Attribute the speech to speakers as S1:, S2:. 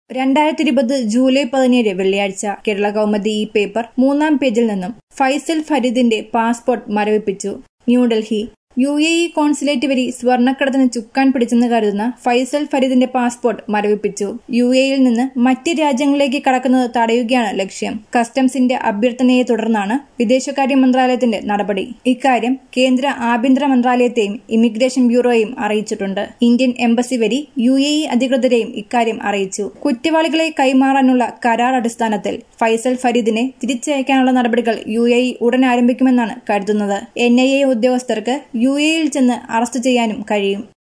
S1: രണ്ടായിരത്തി ഇരുപത് ജൂലൈ പതിനേഴ് വെള്ളിയാഴ്ച കേരള കൗമുദി ഈ പേപ്പർ മൂന്നാം പേജിൽ നിന്നും ഫൈസൽ ഫരീദിന്റെ പാസ്പോർട്ട് മരവിപ്പിച്ചു New Delhi U A E consulate വഴി സ്വർണ്ണക്കടത്തിന് ചുക്കാൻ പിടിച്ചെന്ന് കരുതുന്ന ഫൈസൽ ഫരീദിന്റെ പാസ്പോർട്ട് മരവിപ്പിച്ചു യു എയിൽ നിന്ന് മറ്റ് രാജ്യങ്ങളിലേക്ക് കടക്കുന്നത് തടയുകയാണ് ലക്ഷ്യം കസ്റ്റംസിന്റെ അഭ്യർത്ഥനയെ തുടർന്നാണ് വിദേശകാര്യ മന്ത്രാലയത്തിന്റെ നടപടി ഇക്കാര്യം കേന്ദ്ര ആഭ്യന്തര മന്ത്രാലയത്തെയും ഇമിഗ്രേഷൻ ബ്യൂറോയെയും അറിയിച്ചിട്ടുണ്ട് ഇന്ത്യൻ എംബസി വഴി യു എ ഇ അധികൃതരെയും ഇക്കാര്യം അറിയിച്ചു കുറ്റവാളികളെ കൈമാറാനുള്ള കരാർ അടിസ്ഥാനത്തിൽ ഫൈസൽ ഫരീദിനെ തിരിച്ചയക്കാനുള്ള നടപടികൾ യു എ ഇ ഉടൻ ആരംഭിക്കുമെന്നാണ് കരുതുന്നത് എൻ ഐ എ ഉദ്യോഗസ്ഥർക്ക് യു എയിൽ ചെന്ന് അറസ്റ്റ് ചെയ്യാനും കഴിയും